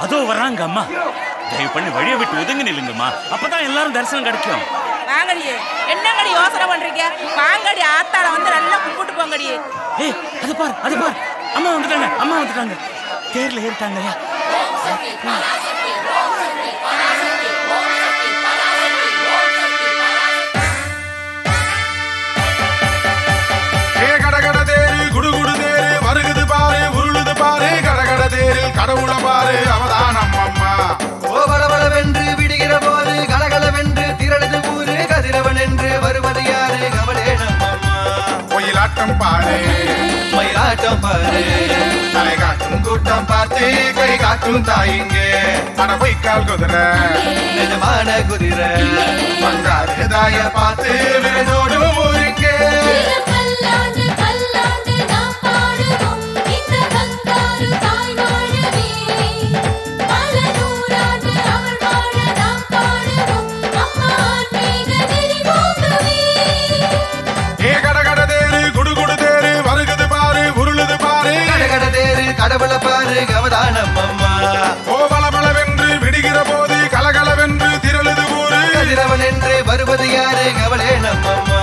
அதோ வர்றாங்க அம்மா தயவு பண்ணி வழியை விட்டு ஒதுங்கி நில்லுங்கம்மா அப்பதான் எல்லாரும் தரிசனம் கிடைக்கும் வாங்கடி என்னங்கடி யோசனை பண்றீங்க வாங்கடி ஆத்தால வந்து நல்லா கும்பிட்டு போங்கடி ஏய் அது பார் அது பார் அம்மா வந்துட்டாங்க அம்மா வந்துட்டாங்க தேர்ல ஏறிட்டாங்கய்யா ஏ கடகட தேரு குடுகுடு தேரு வருகுது பாரு உருளுது பாரு கடகட தேரில் கடவுள பாரு அவதானம் அம்மா ஓவளவளவென்று விடுகிற போது கலகலவென்று திரளது ஊரு கதிரவன் என்று வருவது யாரு கவலே நம்மம்மா ஒயிலாட்டம் பாரு மயிலாட்டம் பாரு தலை காட்டும் கூட்டம் பார்த்து கை காட்டும் தாயிங்கே அட பொய்க்கால் குதிரை நிஜமான குதிரை பங்காரு தாய பார்த்து விருந்தோடும் ஊருக்கே பல்லாண்டு பல்லாண்டு நாம் பாடுவோம் இந்த பங்காரு தாய் வாழவே பல நூறாண்டு அவள் வாழ நாம் பாடுவோம் அம்மா ஆன்மீக நெறி போகவே ஏ கடகட தேரு குடுகுடு தேரு வருகுது பாரு உருளுது பாரு கடகட தேரு கடவுளை பாரு கவதானம் அம்மா ஓவளவளவென்று விடுகிற போது கலகலவென்று திரளுது ஊரு கதிரவன் என்று வருவது யாரு கவலே நம்மம்மா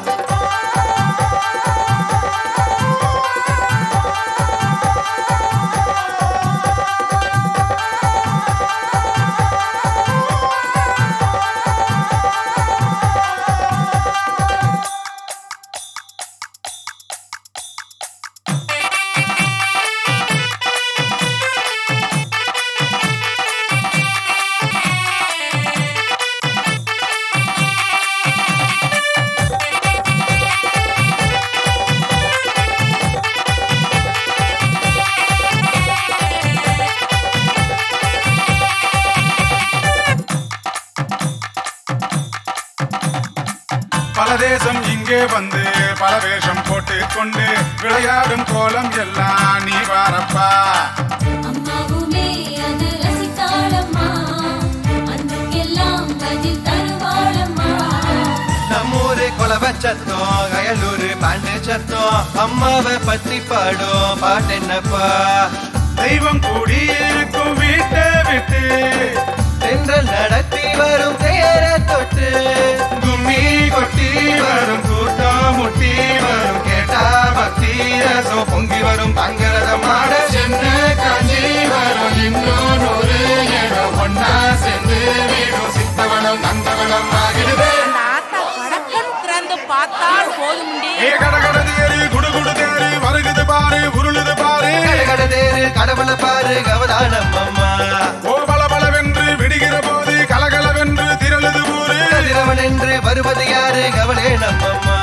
பல தேசம் இங்கே வந்து பல வேஷம் போட்டு கொண்டு விளையாடும் கோலம் எல்லாம் நீ வாரப்பா அம்மாவுமே அது ரசித்தாளம்மா அன்புக்கெல்லாம் பதில் தருவாளம்மா நம்மூரு கொலவ சத்தம் கயலூரு பாண்டு சத்தம் அம்மாவை பத்தி பாடும் பாட்டென்னப்பா தெய்வம் கூடியிருக்கும் வீட்டை விட்டு தென்றல் நடத்தி வரும் தேர தொட்டு கும்மி கொட்டி வரும் கூட்டம் முட்டி வரும் கேட்டா பக்தி ரசம் பொங்கி வரும் தங்கரத மாட சென்று காஞ்சி வரும் இன்னும் நூறு இடம் ஒன்னா சேர்ந்து வீடும் சித்தவனம் நந்தவனம் ஆகிடுவே அந்த ஆத்தா கடக்கன் திறந்து பார்த்தால் போதுமுண்டி ஏ கடகட தேரு குடுகுடு தேரு வருகுது பாரு உருளுது பாரு கடகட தேரு கடவுளை பாரு கவதானம் அம்மா ஓ பலபலவென்று விடுகிற போது கலகலவென்று திரளுது ஊரு கதிரவன் என்று வருவது யாரு கவலே நம்மம்மா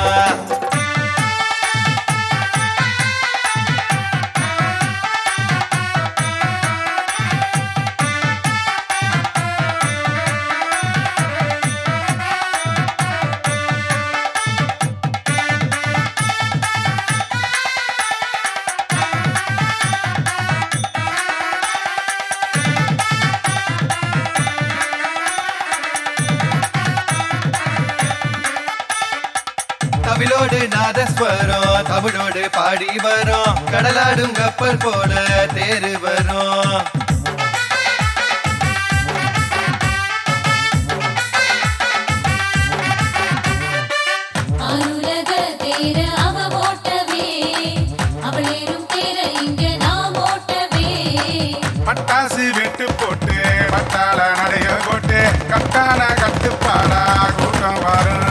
தவிலோடு நாதஸ்வரம் தமிழோடு பாடி வரும் கடலாடும் கப்பல் போல தேரு வரும் ஆருலக தேர அவ ஓட்டவே அவள் ஏறும் தேர இங்க நாம் ஓட்டவே பட்டாசு வெட்டு போட்டு பட்டாள நடைய போட்டு கட்டான கட்டுப்பாடா கூட்டம் வரும்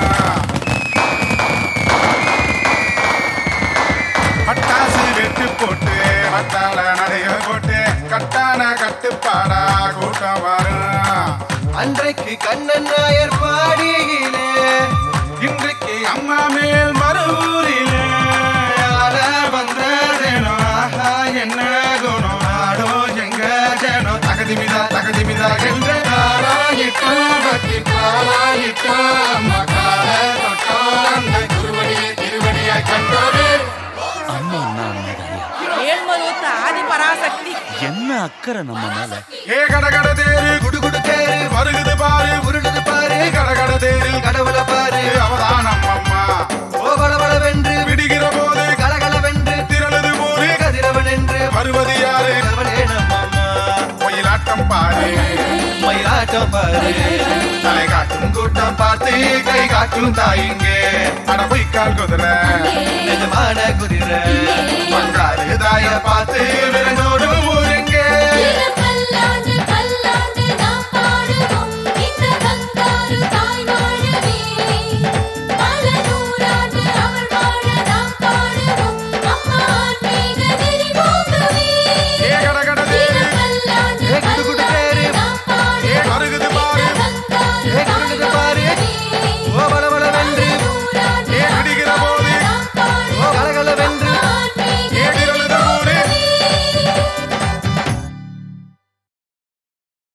பட்டாசு வெட்டு போட்டு பட்டாள நடைய போட்டு கட்டான கட்டுப்பாடா கூட்டம் வரும் அன்றைக்கு கண்ணன் நாயர் பாடியிலே இன்றைக்கு அம்மா மேல் மறுவூரிலே யார வந்ததேனோ ஆஹா என்ன குணம் ஆடோ எங்க ஜனோ தகதிமிதா தகதிமிதா என்று காலாயிட்டோ பக்தி காலாயிட்டோ அம்மா கால தொட்டோ அந்த குருவடியை திருவடியாய் கண்டோடு அம்மா அண்ணா அண்ணாதாயா ஏழ்மருவத்து ஆதி பராசக்தி என்ன அக்கறை நம்ம மேல ஏ கடகட தேரு குடுகுடு தேரு வருகுது பாரு உருளுது பாரு கடகட தேரில் கடவுளை பாரு அவதானம் அம்மா ஓவளவளவென்று விடுகிற போது கலகலவென்று திரளுது ஊரு கதிரவன் என்று வருவது யாரு கவலே நம்மம்மா ஒயிலாட்டம் ஆட்டம் பாரு தலை காட்டும் கூட்டம் பார்த்து கை காட்டும் தாயிங்கே அட பொய்க்கால் குதிரை நிஜமான குதிரை பங்காரு தாய பார்த்து விரங்க